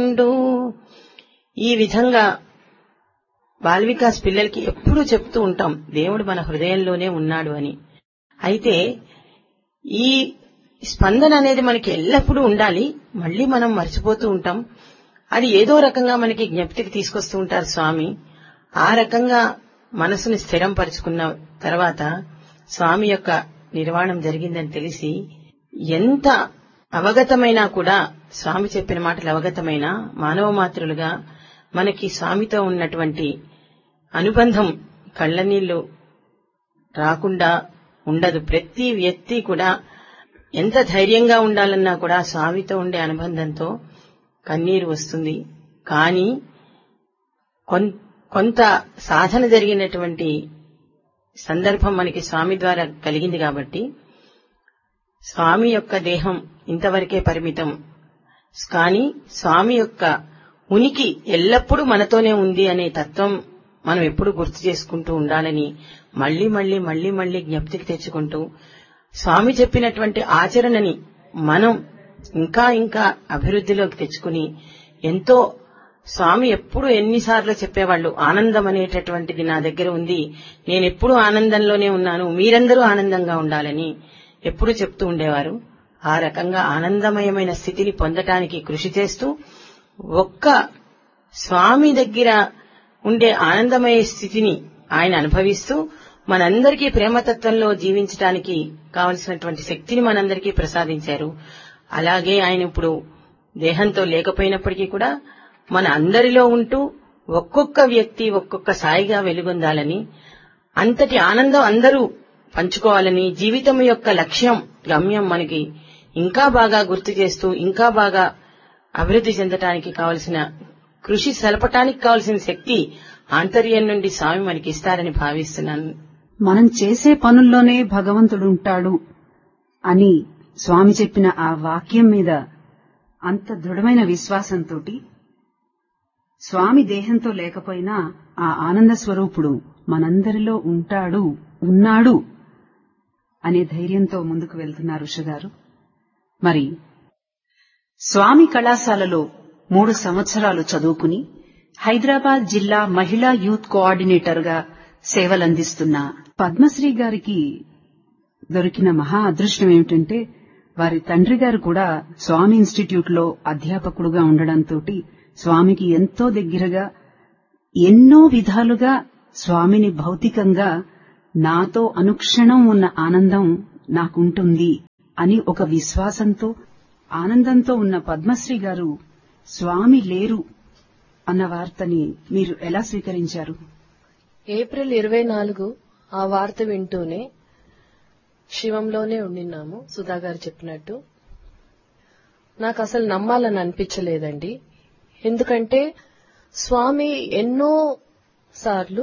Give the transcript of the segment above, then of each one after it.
ఉండు ఈ విధంగా బాల వికాస్ పిల్లలకి ఎప్పుడూ చెప్తూ ఉంటాం దేవుడు మన హృదయంలోనే ఉన్నాడు అని అయితే ఈ స్పందన అనేది మనకి ఎల్లప్పుడూ ఉండాలి మళ్ళీ మనం మర్చిపోతూ ఉంటాం అది ఏదో రకంగా మనకి జ్ఞప్తికి తీసుకొస్తూ ఉంటారు స్వామి ఆ రకంగా మనసుని స్థిరం పరుచుకున్న తర్వాత స్వామి యొక్క నిర్వాణం జరిగిందని తెలిసి ఎంత అవగతమైనా కూడా స్వామి చెప్పిన మాటలు అవగతమైనా మానవ మాతృలుగా మనకి స్వామితో ఉన్నటువంటి అనుబంధం కళ్ళనీళ్లు రాకుండా ఉండదు ప్రతి వ్యక్తి కూడా ఎంత ధైర్యంగా ఉండాలన్నా కూడా స్వామితో ఉండే అనుబంధంతో కన్నీరు వస్తుంది కానీ కొన్- కొంత సాధన జరిగినటువంటి సందర్భం మనకి స్వామి ద్వారా కలిగింది కాబట్టి స్వామి యొక్క దేహం ఇంతవరకే పరిమితం కానీ స్వామి యొక్క ఉనికి ఎల్లప్పుడూ మనతోనే ఉంది అనే తత్వం మనం ఎప్పుడు గుర్తు చేసుకుంటూ ఉండాలని మళ్లీ మళ్లీ మళ్లీ మళ్లీ జ్ఞప్తికి తెచ్చుకుంటూ స్వామి చెప్పినటువంటి ఆచరణని మనం ఇంకా ఇంకా అభివృద్ధిలోకి తెచ్చుకుని ఎంతో స్వామి ఎప్పుడు ఎన్నిసార్లు చెప్పేవాళ్ళు ఆనందం అనేటటువంటిది నా దగ్గర ఉంది నేను ఎప్పుడు ఆనందంలోనే ఉన్నాను మీరందరూ ఆనందంగా ఉండాలని ఎప్పుడు చెప్తూ ఉండేవారు ఆ రకంగా ఆనందమయమైన స్థితిని పొందటానికి కృషి చేస్తూ ఒక్క స్వామి దగ్గర ఉండే ఆనందమయ స్థితిని ఆయన అనుభవిస్తూ మనందరికీ ప్రేమతత్వంలో జీవించడానికి కావలసినటువంటి శక్తిని మనందరికీ ప్రసాదించారు అలాగే ఆయన ఇప్పుడు దేహంతో లేకపోయినప్పటికీ కూడా మన అందరిలో ఉంటూ ఒక్కొక్క వ్యక్తి ఒక్కొక్క సాయిగా వెలుగొందాలని అంతటి ఆనందం అందరూ పంచుకోవాలని జీవితం యొక్క లక్ష్యం గమ్యం మనకి ఇంకా బాగా గుర్తు చేస్తూ ఇంకా బాగా అభివృద్ధి చెందటానికి కావలసిన కృషి సలపటానికి కావలసిన శక్తి ఆంతర్యం నుండి స్వామి మనకి ఇస్తారని భావిస్తున్నాను మనం చేసే పనుల్లోనే భగవంతుడుంటాడు అని స్వామి చెప్పిన ఆ వాక్యం మీద అంత దృఢమైన విశ్వాసంతోటి స్వామి దేహంతో లేకపోయినా ఆ ఆనంద స్వరూపుడు మనందరిలో ఉంటాడు ఉన్నాడు అనే ధైర్యంతో ముందుకు వెళ్తున్నారు ఉషగారు మరి స్వామి కళాశాలలో మూడు సంవత్సరాలు చదువుకుని హైదరాబాద్ జిల్లా మహిళా యూత్ కోఆర్డినేటర్ గా సేవలందిస్తున్న పద్మశ్రీ గారికి దొరికిన మహా అదృష్టం ఏమిటంటే వారి తండ్రి గారు కూడా స్వామి ఇన్స్టిట్యూట్ లో అధ్యాపకుడుగా ఉండడంతో స్వామికి ఎంతో దగ్గరగా ఎన్నో విధాలుగా స్వామిని భౌతికంగా నాతో అనుక్షణం ఉన్న ఆనందం నాకుంటుంది అని ఒక విశ్వాసంతో ఆనందంతో ఉన్న పద్మశ్రీ గారు స్వామి లేరు అన్న వార్తని మీరు ఎలా స్వీకరించారు ఏప్రిల్ ఇరవై నాలుగు ఆ వార్త వింటూనే శివంలోనే ఉండినాము సుధా గారు చెప్పినట్టు నాకు అసలు నమ్మాలని అనిపించలేదండి ఎందుకంటే స్వామి ఎన్నో సార్లు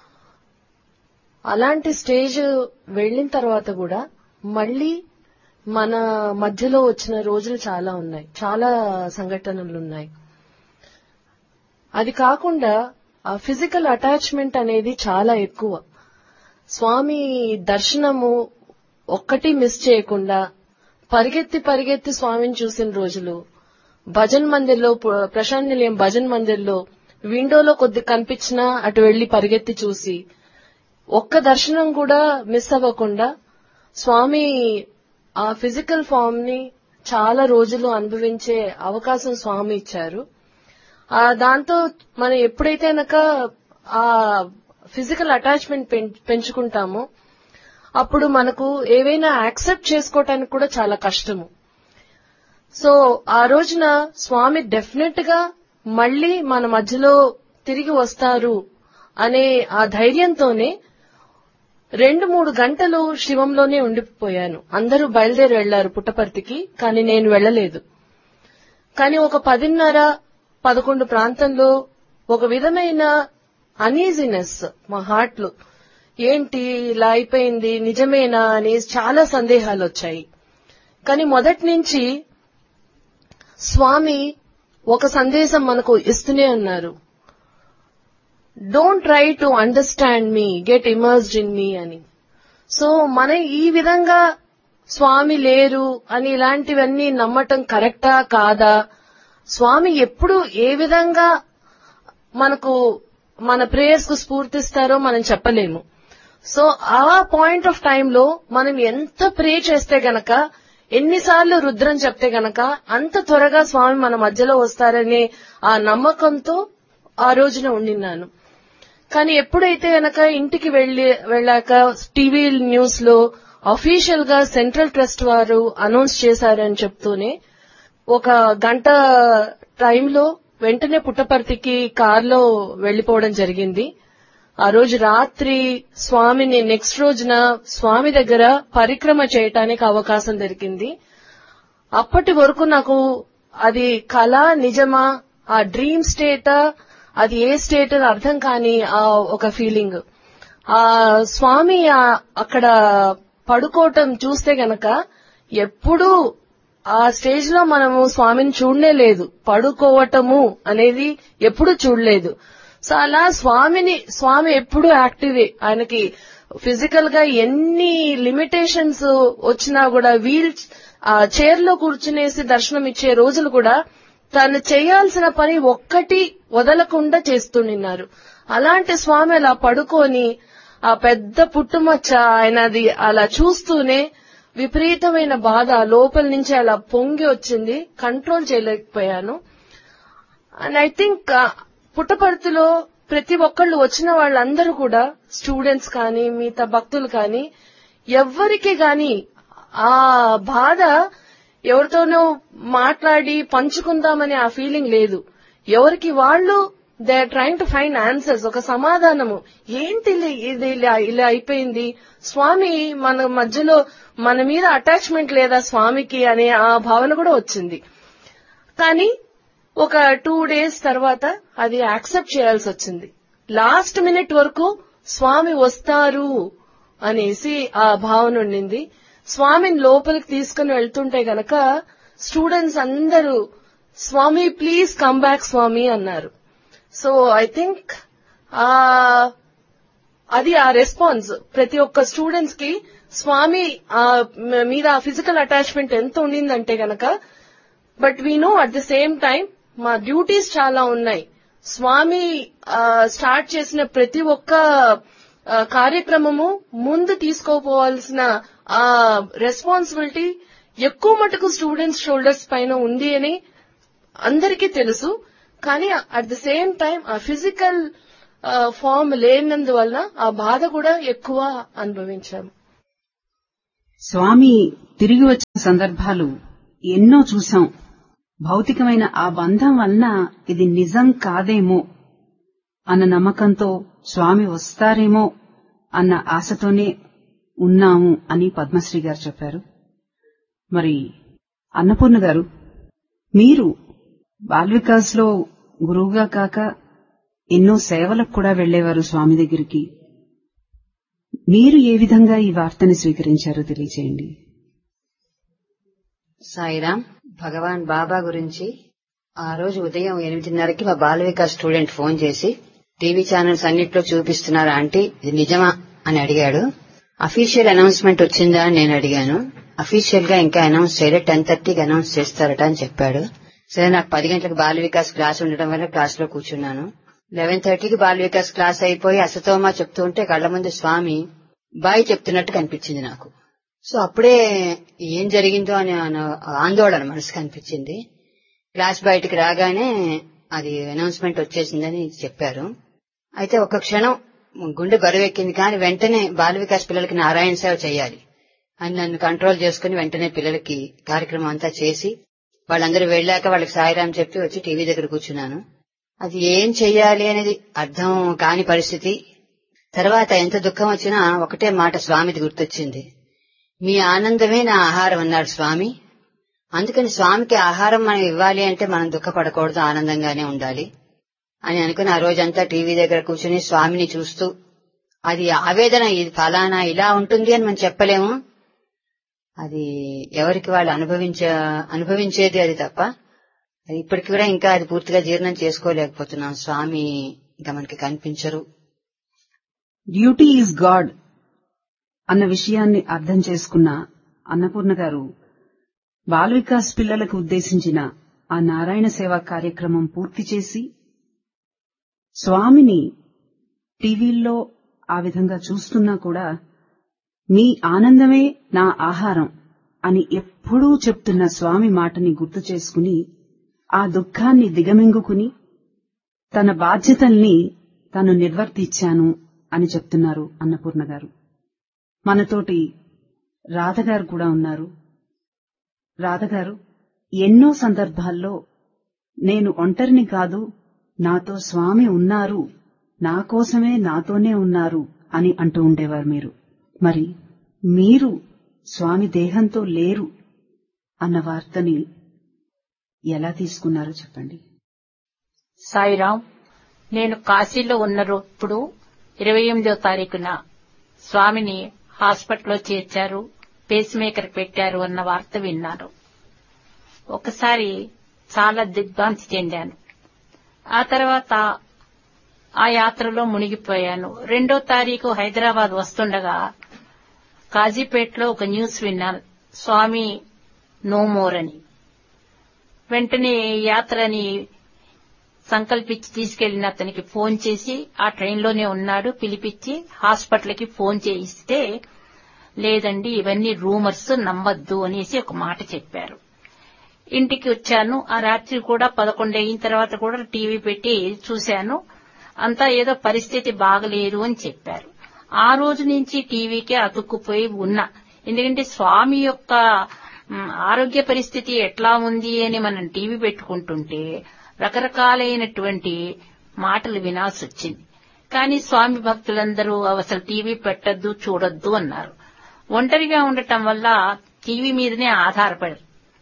అలాంటి స్టేజ్ వెళ్ళిన తర్వాత కూడా మళ్ళీ మన మధ్యలో వచ్చిన రోజులు చాలా ఉన్నాయి చాలా సంఘటనలు ఉన్నాయి అది కాకుండా ఆ ఫిజికల్ అటాచ్మెంట్ అనేది చాలా ఎక్కువ స్వామి దర్శనము ఒక్కటి మిస్ చేయకుండా పరిగెత్తి పరిగెత్తి స్వామిని చూసిన రోజులు భజన్ మందిర్లో ప్ర- ప్రశాంత్ నిలయం భజన్ మందిర్లో విండోలో కొద్ది కనిపించినా అటు వెళ్లి పరిగెత్తి చూసి ఒక్క దర్శనం కూడా మిస్ అవ్వకుండా స్వామి ఆ ఫిజికల్ ఫామ్ ని చాలా రోజులు అనుభవించే అవకాశం స్వామి ఇచ్చారు ఆ దాంతో మనం ఎప్పుడైతే కనుక ఆ ఫిజికల్ అటాచ్మెంట్ పెంచుకుంటామో అప్పుడు మనకు ఏవైనా యాక్సెప్ట్ చేసుకోవటానికి కూడా చాలా కష్టము సో ఆ రోజున స్వామి డెఫినెట్ గా మళ్ళీ మన మధ్యలో తిరిగి వస్తారు అనే ఆ ధైర్యంతోనే రెండు మూడు గంటలు శివంలోనే ఉండిపోయాను అందరూ బయలుదేరి వెళ్లారు పుట్టపర్తికి కానీ నేను వెళ్లలేదు కానీ ఒక పదిన్నర పదకొండు ప్రాంతంలో ఒక విధమైన అనీజినెస్ మా హార్ట్ లో ఏంటి ఇలా అయిపోయింది నిజమేనా అని చాలా సందేహాలు వచ్చాయి కానీ మొదటి నుంచి స్వామి ఒక సందేశం మనకు ఇస్తూనే ఉన్నారు don't try to understand me get immersed in me అని సో మన ఈ విధంగా స్వామి లేరు అని ఇలాంటివన్నీ నమ్మటం కరెక్టా కాదా స్వామి ఎప్పుడు ఏ విధంగా మనకు మన ప్రేయర్స్ కు స్ఫూర్తిస్తారో మనం చెప్పలేము సో ఆ పాయింట్ ఆఫ్ టైం లో మనం ఎంత ప్రే చేస్తే గనక ఎన్నిసార్లు రుద్రం చెప్తే గనక అంత త్వరగా స్వామి మన మధ్యలో వస్తారనే ఆ నమ్మకంతో ఆ రోజున ఉండిన్నాను కానీ ఎప్పుడైతే గనక ఇంటికి వెళ్లి వెళ్ళాక టీవీ న్యూస్ లో అఫీషియల్ గా సెంట్రల్ ట్రస్ట్ వారు అనౌన్స్ చేశారని చెప్తూనే ఒక గంట టైంలో వెంటనే పుట్టపర్తికి కార్లో వెళ్లిపోవడం జరిగింది ఆ రోజు రాత్రి స్వామిని నెక్స్ట్ రోజున స్వామి దగ్గర పరిక్రమ చేయటానికి అవకాశం దొరికింది అప్పటి వరకు నాకు అది కళ నిజమా ఆ డ్రీమ్ స్టేటా అది ఏ స్టేట్ అని అర్థం కాని ఆ ఒక ఫీలింగ్ ఆ స్వామి ఆ- అక్కడ పడుకోవటం చూస్తే గనక ఎప్పుడూ ఆ స్టేజ్ లో మనము స్వామిని చూడనే లేదు పడుకోవటము అనేది ఎప్పుడు చూడలేదు సో అలా స్వామిని స్వామి ఎప్పుడు యాక్టివే ఆయనకి ఫిజికల్ గా ఎన్ని లిమిటేషన్స్ వచ్చినా కూడా వీల్ చైర్ లో కూర్చునేసి దర్శనం ఇచ్చే రోజులు కూడా తను చేయాల్సిన పని ఒక్కటి వదలకుండా చేస్తుండిన్నారు అలాంటి స్వామి అలా పడుకొని ఆ పెద్ద పుట్టుమచ్చ ఆయనది అలా చూస్తూనే విపరీతమైన బాధ లోపల నుంచి అలా పొంగి వచ్చింది కంట్రోల్ చేయలేకపోయాను అండ్ ఐ థింక్ పుట్టపర్తిలో ప్రతి ఒక్కళ్ళు వచ్చిన వాళ్ళందరూ కూడా స్టూడెంట్స్ కానీ మిగతా భక్తులు కానీ ఎవ్వరికి గాని ఆ బాధ ఎవరితోనో మాట్లాడి పంచుకుందామనే ఆ ఫీలింగ్ లేదు ఎవరికి వాళ్ళు they are trying to find answers ఒక సమాధానము ఏంటి ఇలా- ఇది ఇలా ఇలా అయిపోయింది స్వామి మన మధ్యలో మన మీద అటాచ్మెంట్ లేదా స్వామికి అనే ఆ భావన కూడా వచ్చింది కానీ ఒక టూ డేస్ తర్వాత అది యాక్సెప్ట్ చేయాల్సి వచ్చింది లాస్ట్ మినిట్ వరకు స్వామి వస్తారు అనేసి ఆ భావన ఉండింది స్వామిని లోపలికి తీసుకుని వెళ్తుంటే గనక స్టూడెంట్స్ అందరూ Swami please come back Swami అన్నారు సో ఐ థింక్ ఆ అది ఆ రెస్పాన్స్ ప్రతి ఒక్క స్టూడెంట్స్ కి స్వామి ఆ మ- మీద ఫిజికల్ అటాచ్మెంట్ ఎంత ఉండిందంటే గనక but we know at the same time మా డ్యూటీస్ చాలా ఉన్నాయి స్వామి ఆ, స్టార్ట్ చేసిన ప్రతి ఒక్క ఆ, కార్యక్రమము ముందు తీసుకోపోవాల్సిన ఆ రెస్పాన్సిబిలిటీ ఎక్కువ మటుకు స్టూడెంట్స్ షోల్డర్స్ పైన ఉంది అని అందరికీ తెలుసు కానీ అట్ ద సేమ్ టైం ఆ ఫిజికల్ ఫామ్ లేనందువల్ల ఆ బాధ కూడా ఎక్కువ అనుభవించాము స్వామి తిరిగి వచ్చిన సందర్భాలు ఎన్నో చూశాం భౌతికమైన ఆ బంధం వలన ఇది నిజం కాదేమో అన్న నమ్మకంతో స్వామి వస్తారేమో అన్న ఆశతోనే ఉన్నాము అని పద్మశ్రీ గారు చెప్పారు మరి అన్నపూర్ణ గారు మీరు బాల్వికాస్ లో గురువుగా కాక ఎన్నో సేవలకు కూడా వెళ్లేవారు స్వామి దగ్గరికి మీరు ఏ విధంగా ఈ వార్తని స్వీకరించారో తెలియచేయండి సాయిరామ్ భగవాన్ బాబా గురించి ఆ రోజు ఉదయం ఎనిమిదిన్నరకి మా బాల వికాస్ స్టూడెంట్ ఫోన్ చేసి టీవీ ఛానల్స్ అన్నిట్లో చూపిస్తున్నారు ఆంటీ ఇది నిజమా అని అడిగాడు అఫీషియల్ అనౌన్స్మెంట్ వచ్చిందా అని నేను అడిగాను అఫీషియల్ గా ఇంకా అనౌన్స్ చేయలేదు టెన్ థర్టీకి అనౌన్స్ చేస్తారట అని చెప్పాడు సరే నాకు పది గంటలకు బాల వికాస్ క్లాస్ ఉండడం వల్ల క్లాస్ లో కూర్చున్నాను లెవెన్ థర్టీకి బాల వికాస్ క్లాస్ అయిపోయి అసతోమా చెప్తూ ఉంటే కళ్ల ముందు స్వామి బాయ్ చెప్తున్నట్టు కనిపించింది నాకు సో అప్పుడే ఏం జరిగిందో అని అన- ఆందోళన మనసుకు అనిపించింది క్లాస్ బయటికి రాగానే అది అనౌన్స్మెంట్ వచ్చేసిందని చెప్పారు అయితే ఒక క్షణం గుండె బరువెక్కింది కానీ వెంటనే బాల వికాస్ పిల్లలకి నారాయణ సేవ చేయాలి అని నన్ను కంట్రోల్ చేసుకుని వెంటనే పిల్లలకి కార్యక్రమం అంతా చేసి వాళ్ళందరూ వెళ్ళాక వాళ్ళకి సాయిరాం చెప్పి వచ్చి టీవీ దగ్గర కూర్చున్నాను అది ఏం చెయ్యాలి అనేది అర్థం కాని పరిస్థితి తర్వాత ఎంత దుఃఖం వచ్చినా ఒకటే మాట స్వామిది గుర్తొచ్చింది మీ ఆనందమే నా ఆహారం అన్నాడు స్వామి అందుకని స్వామికి ఆహారం మనం ఇవ్వాలి అంటే మనం దుఃఖపడకూడదు ఆనందంగానే ఉండాలి అని అనుకుని ఆ రోజంతా టీవీ దగ్గర కూర్చుని స్వామిని చూస్తూ అది ఆవేదన ఇది ఫలానా ఇలా ఉంటుంది అని మనం చెప్పలేము అది ఎవరికి వాళ్ళు అనుభవించ అనుభవించేది అది తప్ప అది ఇప్పటికి కూడా ఇంకా అది పూర్తిగా జీర్ణం చేసుకోలేకపోతున్నాం స్వామి ఇంకా మనకి కనిపించరు డ్యూటీ ఈజ్ గాడ్ అన్న విషయాన్ని అర్థం చేసుకున్న అన్నపూర్ణ గారు బాల వికాస్ పిల్లలకు ఉద్దేశించిన ఆ నారాయణ సేవా కార్యక్రమం పూర్తి చేసి స్వామిని టీవీల్లో ఆ విధంగా చూస్తున్నా కూడా మీ ఆనందమే నా ఆహారం అని ఎప్పుడూ చెప్తున్న స్వామి మాటని గుర్తు చేసుకుని ఆ దుఃఖాన్ని దిగమింగుకుని తన బాధ్యతల్ని తాను నిర్వర్తించాను అని చెప్తున్నారు అన్నపూర్ణ గారు మనతోటి రాధగారు కూడా ఉన్నారు రాధగారు ఎన్నో సందర్భాల్లో నేను ఒంటరిని కాదు నాతో స్వామి ఉన్నారు నా కోసమే నాతోనే ఉన్నారు అని అంటూ ఉండేవారు మీరు మరి మీరు స్వామి దేహంతో లేరు అన్న వార్తని ఎలా తీసుకున్నారో చెప్పండి సాయిరాం నేను కాశీలో ఉన్నప్పుడు ఇరవై ఎనిమిదో తారీఖున స్వామిని హాస్పిటల్లో చేర్చారు పేస్ మేకర్ పెట్టారు అన్న వార్త విన్నాను ఒకసారి చాలా దిగ్భ్రాంతి చెందాను ఆ తర్వాత ఆ యాత్రలో మునిగిపోయాను రెండో తారీఖు హైదరాబాద్ వస్తుండగా కాజీపేటలో ఒక న్యూస్ విన్నాను స్వామి నో మోర్ అని వెంటనే యాత్రని సంకల్పించి తీసుకెళ్లిన అతనికి ఫోన్ చేసి ఆ ట్రైన్లోనే ఉన్నాడు పిలిపించి హాస్పిటల్కి ఫోన్ చేయిస్తే లేదండి ఇవన్నీ రూమర్స్ నమ్మద్దు అనేసి ఒక మాట చెప్పారు ఇంటికి వచ్చాను ఆ రాత్రి కూడా పదకొండు అయిన తర్వాత కూడా టీవీ పెట్టి చూశాను అంతా ఏదో పరిస్థితి బాగలేదు అని చెప్పారు ఆ రోజు నుంచి టీవీకే అతుక్కుపోయి ఉన్నా ఎందుకంటే స్వామి యొక్క మ్, ఆరోగ్య పరిస్థితి ఎట్లా ఉంది అని మనం టీవీ పెట్టుకుంటుంటే రకరకాలైనటువంటి మాటలు వినాల్సి వచ్చింది కానీ స్వామి భక్తులందరూ అసలు టీవీ పెట్టద్దు చూడొద్దు అన్నారు ఒంటరిగా ఉండటం వల్ల టీవీ మీదనే ఆధారపడరు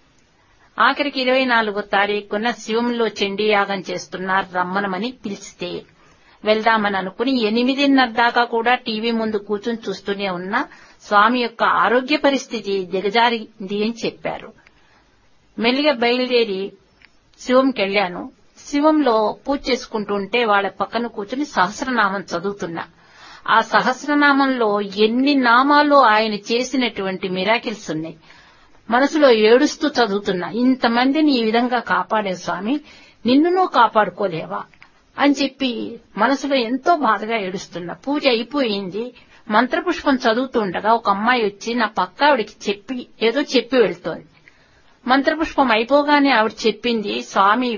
ఆఖరికి ఇరవై నాలుగో తారీఖున శివంలో చండీ యాగం చేస్తున్నారు రమ్మనమని పిలిస్తే వెళ్దామని అనుకుని ఎనిమిదిన్నర దాకా కూడా టీవీ ముందు కూర్చుని చూస్తూనే ఉన్నా స్వామి యొక్క ఆరోగ్య పరిస్థితి దిగజారింది అని చెప్పారు మెల్లిగా బయలుదేరి శివంకి వెళ్ళాను శివంలో పూజ చేసుకుంటుంటే వాళ్ళ పక్కన కూర్చుని సహస్రనామం చదువుతున్నా ఆ సహస్రనామంలో ఎన్ని నామాలు ఆయన చేసినటువంటి మిరాకిల్స్ ఉన్నాయి మనసులో ఏడుస్తూ చదువుతున్నా ఇంతమందిని ఈ విధంగా కాపాడే స్వామి నిన్ను నువ్వు కాపాడుకోలేవా అని చెప్పి మనసులో ఎంతో బాధగా ఏడుస్తున్నా పూజ అయిపోయింది మంత్రపుష్పం చదువుతుండగా ఒక అమ్మాయి వచ్చి నా పక్క ఆవిడికి చెప్పి ఏదో చెప్పి వెళ్తోంది మంత్రపుష్పం అయిపోగానే ఆవిడ చెప్పింది స్వామి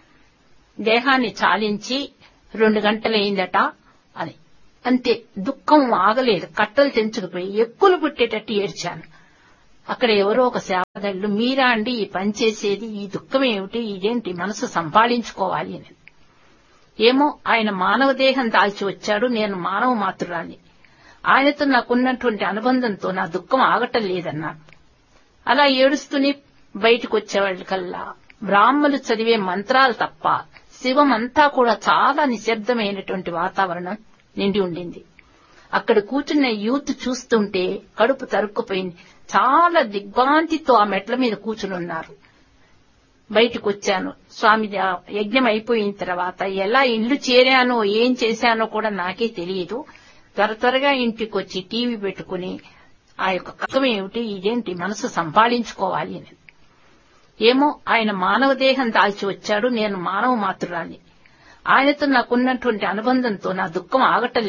దేహాన్ని చాలించి రెండు గంటలైందట అని అంతే దుఃఖం ఆగలేదు కట్టలు తెంచుకుపోయి ఎక్కులు పుట్టేటట్టు ఏడ్చాను అక్కడ ఎవరో ఒక సేవదళ్ళు మీరా అండి ఈ పని చేసేది ఈ దుఃఖం ఏమిటి ఇదేంటి మనసు సంపాదించుకోవాలి అని ఏమో ఆయన మానవ దేహం దాల్చి వచ్చాడు నేను మానవ మాతృరాలి ఆయనతో నాకున్నటువంటి అనుబంధంతో నా దుఃఖం ఆగటం లేదన్నాడు అలా ఏడుస్తూనే బయటకు వచ్చేవాళ్ళకల్లా బ్రాహ్మలు చదివే మంత్రాలు తప్ప శివం అంతా కూడా చాలా నిశ్శబ్దమైనటువంటి వాతావరణం నిండి ఉండింది అక్కడ కూర్చున్న యూత్ చూస్తుంటే కడుపు తరుక్కుపోయింది చాలా దిగ్భ్రాంతితో ఆ మెట్ల మీద కూర్చుని ఉన్నారు బయటకు వచ్చాను స్వామి ఆ యజ్ఞం అయిపోయిన తర్వాత ఎలా ఇల్లు చేరానో ఏం చేశానో కూడా నాకే తెలియదు త్వర త్వరగా ఇంటికి వచ్చి టీవీ పెట్టుకుని ఆ యొక్క కథం ఏమిటి ఇదేంటి మనసు సంపాదించుకోవాలి అని ఏమో ఆయన మానవ దేహం దాల్చి వచ్చాడు నేను మానవ మాతృరాలి ఆయనతో నాకున్నటువంటి అనుబంధంతో నా దుఃఖం ఆగటం